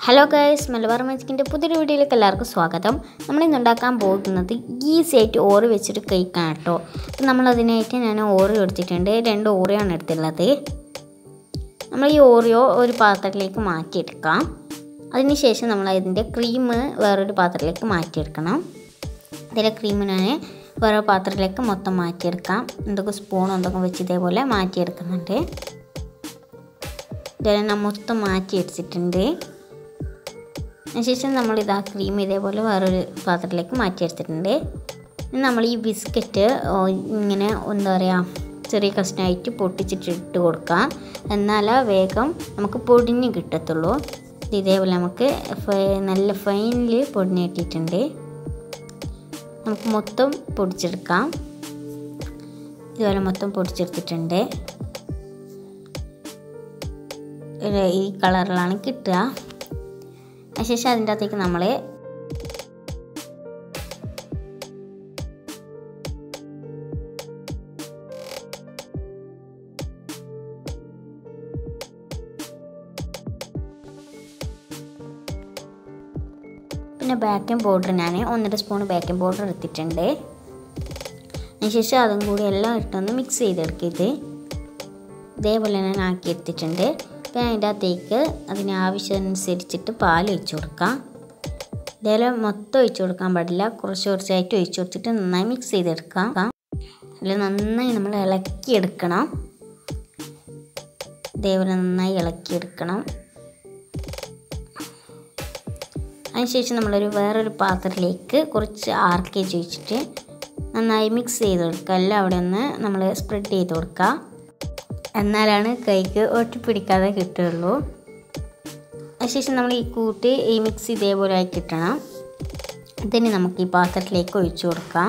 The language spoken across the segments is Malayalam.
ഹലോ ഗൈസ് മലബാർ മാജിക്കിൻ്റെ പുതിയൊരു വീഡിയോയിലേക്ക് എല്ലാവർക്കും സ്വാഗതം നമ്മൾ ഇന്ന് ഉണ്ടാക്കാൻ പോകുന്നത് ഈസി ആയിട്ട് ഓറ് വെച്ചിട്ട് കഴിക്കാൻ കേട്ടോ അപ്പം നമ്മൾ അതിനായിട്ട് ഞാൻ ഓറിയോ എടുത്തിട്ടുണ്ട് രണ്ട് ഓറിയാണ് എടുത്തുള്ളത് നമ്മൾ ഈ ഓറിയോ ഒരു പാത്രത്തിലേക്ക് മാറ്റിയെടുക്കാം അതിനുശേഷം നമ്മൾ അതിൻ്റെ ക്രീം വേറൊരു പാത്രത്തിലേക്ക് മാറ്റിയെടുക്കണം ഇതിലെ ക്രീം ഞാൻ വേറെ പാത്രത്തിലേക്ക് മൊത്തം മാറ്റിയെടുക്കാം എന്തൊക്കെ സ്പൂൺ എന്തൊക്കെ വെച്ച് ഇതേപോലെ മാറ്റിയെടുക്കുന്നുണ്ട് ഇതെല്ലാം മൊത്തം മാറ്റി എടുത്തിട്ടുണ്ട് അതിനുശേഷം നമ്മൾ ഇതാ ക്രീം ഇതേപോലെ വേറൊരു പാത്രത്തിലേക്ക് മാറ്റിയെടുത്തിട്ടുണ്ട് ഇനി നമ്മൾ ഈ ബിസ്ക്കറ്റ് ഇങ്ങനെ എന്താ പറയുക ചെറിയ കഷ്ണമായിട്ട് പൊട്ടിച്ചിട്ട് ഇട്ട് കൊടുക്കാം എന്നാലേ വേഗം നമുക്ക് പൊടിഞ്ഞ് കിട്ടത്തുള്ളൂ ഇത് ഇതേപോലെ നമുക്ക് നല്ല ഫൈനിൽ പൊടിഞ്ഞ് കിട്ടിയിട്ടുണ്ട് നമുക്ക് മൊത്തം പൊടിച്ചെടുക്കാം ഇതുപോലെ മൊത്തം പൊടിച്ചെടുത്തിട്ടുണ്ട് ഈ കളറിലാണ് കിട്ടുക അതിനുശേഷം അതിൻ്റെ അകത്തേക്ക് നമ്മൾ പിന്നെ ബേക്കിംഗ് പൗഡർ ഞാൻ ഒന്നര സ്പൂൺ ബേക്കിംഗ് പൗഡർ എടുത്തിട്ടുണ്ട് അതിനുശേഷം അതും കൂടി എല്ലാം ഇട്ടൊന്ന് മിക്സ് ചെയ്തെടുക്കരുത് ഇതേപോലെ ഞാൻ ആക്കി എടുത്തിട്ടുണ്ട് പിന്നെ അതിൻ്റെ അകത്തേക്ക് അതിനാവശ്യമനുസരിച്ചിട്ട് പാൽ ഒഴിച്ച് കൊടുക്കാം ഇതേപോലെ മൊത്തം ഒഴിച്ച് കൊടുക്കാൻ പാടില്ല കുറച്ച് കുറച്ചായിട്ട് ഒഴിച്ച് കൊടുത്തിട്ട് നന്നായി മിക്സ് ചെയ്തെടുക്കാം അതിൽ നന്നായി നമ്മൾ ഇളക്കിയെടുക്കണം ഇതേപോലെ നന്നായി ഇളക്കിയെടുക്കണം അതിനുശേഷം നമ്മളൊരു വേറൊരു പാത്രത്തിലേക്ക് കുറച്ച് ആർ കെ ജി ഒഴിച്ചിട്ട് നന്നായി മിക്സ് ചെയ്ത് കൊടുക്കുക എല്ലാം അവിടെ ഒന്ന് നമ്മൾ സ്പ്രെഡ് ചെയ്ത് കൊടുക്കുക എന്നാലാണ് കൈക്ക് ഒട്ടിപ്പിടിക്കാതെ കിട്ടുള്ളൂ അതിനുശേഷം നമ്മൾ ഈ കൂട്ടി ഈ മിക്സ് ഇതേപോലെ ആയി കിട്ടണം ഇതിന് നമുക്ക് ഈ പാത്രത്തിലേക്ക് ഒഴിച്ചു കൊടുക്കാം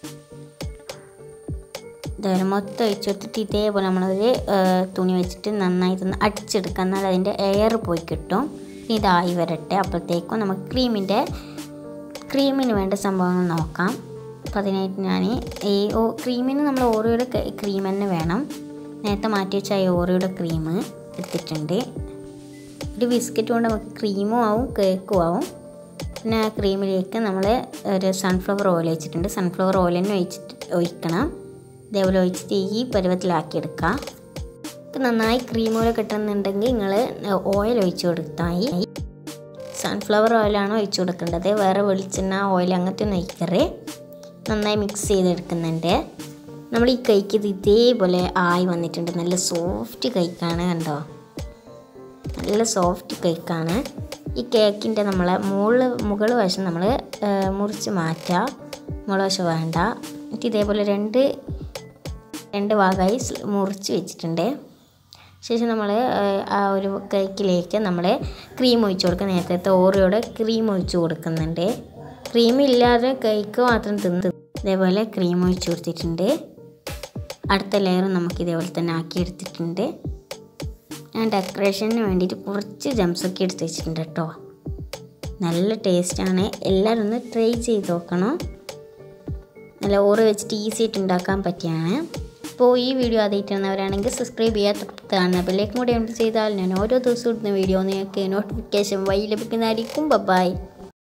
ഇതേപോലെ മൊത്തം ഒഴിച്ചു കൊടുത്തിട്ട് ഇതേപോലെ നമ്മളൊരു തുണി വെച്ചിട്ട് നന്നായി ഇതൊന്ന് അടിച്ചെടുക്കാം എന്നാൽ അതിൻ്റെ എയർ പോയി കിട്ടും ഇതായി വരട്ടെ അപ്പോഴത്തേക്കും നമുക്ക് ക്രീമിൻ്റെ ക്രീമിന് വേണ്ട സംഭവങ്ങൾ നോക്കാം അപ്പോൾ അതിനായിട്ട് ഞാൻ ഈ ഓ ക്രീമിന് നമ്മൾ ഓരോയുടെ ക്രീം തന്നെ വേണം നേരത്തെ മാറ്റി വെച്ച ഈ ഓറിയുടെ ക്രീം എടുത്തിട്ടുണ്ട് ഒരു ബിസ്ക്കറ്റ് കൊണ്ട് നമുക്ക് ക്രീമും ആവും കേക്കും ആവും പിന്നെ ആ ക്രീമിലേക്ക് നമ്മൾ ഒരു സൺഫ്ലവർ ഓയിൽ ഒഴിച്ചിട്ടുണ്ട് സൺഫ്ലവർ ഓയിൽ തന്നെ ഒഴിച്ചിട്ട് ഒഴിക്കണം ഇതേപോലെ ഒഴിച്ചിട്ട് ഈ പരുവത്തിലാക്കി എടുക്കുക ഇപ്പം നന്നായി ക്രീം ഓയിൽ കിട്ടുന്നുണ്ടെങ്കിൽ നിങ്ങൾ ഓയിൽ ഒഴിച്ചു കൊടുത്തായി സൺഫ്ലവർ ഓയിലാണ് ഒഴിച്ചു കൊടുക്കേണ്ടത് വേറെ വെളിച്ചെണ്ണ ഓയിൽ അങ്ങനത്തെ ഒന്നും ഒഴിക്കറേ നന്നായി മിക്സ് ചെയ്തെടുക്കുന്നുണ്ട് നമ്മൾ ഈ കൈക്ക് ഇത് ഇതേപോലെ ആയി വന്നിട്ടുണ്ട് നല്ല സോഫ്റ്റ് കൈക്കാണ് കണ്ടോ നല്ല സോഫ്റ്റ് കേക്കാണ് ഈ കേക്കിൻ്റെ നമ്മളെ മുകളിൽ മുകൾ വശം നമ്മൾ മുറിച്ച് മാറ്റുക മുകൾ വശം വേണ്ട എന്നിട്ട് ഇതേപോലെ രണ്ട് രണ്ട് ഭാഗമായി മുറിച്ച് വെച്ചിട്ടുണ്ട് ശേഷം നമ്മൾ ആ ഒരു കേക്കിലേക്ക് നമ്മൾ ക്രീം ഒഴിച്ച് കൊടുക്കുക നേരത്തെ ഓറിയോടെ ക്രീം ഒഴിച്ച് കൊടുക്കുന്നുണ്ട് ക്രീം ഇല്ലാതെ കേക്ക് മാത്രം തിന്ന് ഇതേപോലെ ക്രീം ഒഴിച്ച് കൊടുത്തിട്ടുണ്ട് അടുത്ത ലെയർ നമുക്ക് ഇതേപോലെ തന്നെ ആക്കി എടുത്തിട്ടുണ്ട് ഞാൻ ഡെക്കറേഷന് വേണ്ടിയിട്ട് കുറച്ച് ജംസൊക്കെ എടുത്ത് വെച്ചിട്ടുണ്ട് കേട്ടോ നല്ല ടേസ്റ്റാണ് എല്ലാവരും ഒന്ന് ട്രൈ ചെയ്ത് നോക്കണം നല്ല ഓറ് വെച്ചിട്ട് ഈസി ആയിട്ട് ഉണ്ടാക്കാൻ പറ്റിയാണ് അപ്പോൾ ഈ വീഡിയോ ആദ്യമായിട്ട് വന്നവരാണെങ്കിൽ സബ്സ്ക്രൈബ് ചെയ്യാത്ത കാണുന്ന ബെല്ലേക്കും കൂടി എൻറ്റ് ചെയ്താൽ ഞാൻ ഓരോ ദിവസവും ഇടുന്ന വീഡിയോ നിങ്ങൾക്ക് നോട്ടിഫിക്കേഷൻ വഴി ലഭിക്കുന്നതായിരിക്കും ബൈ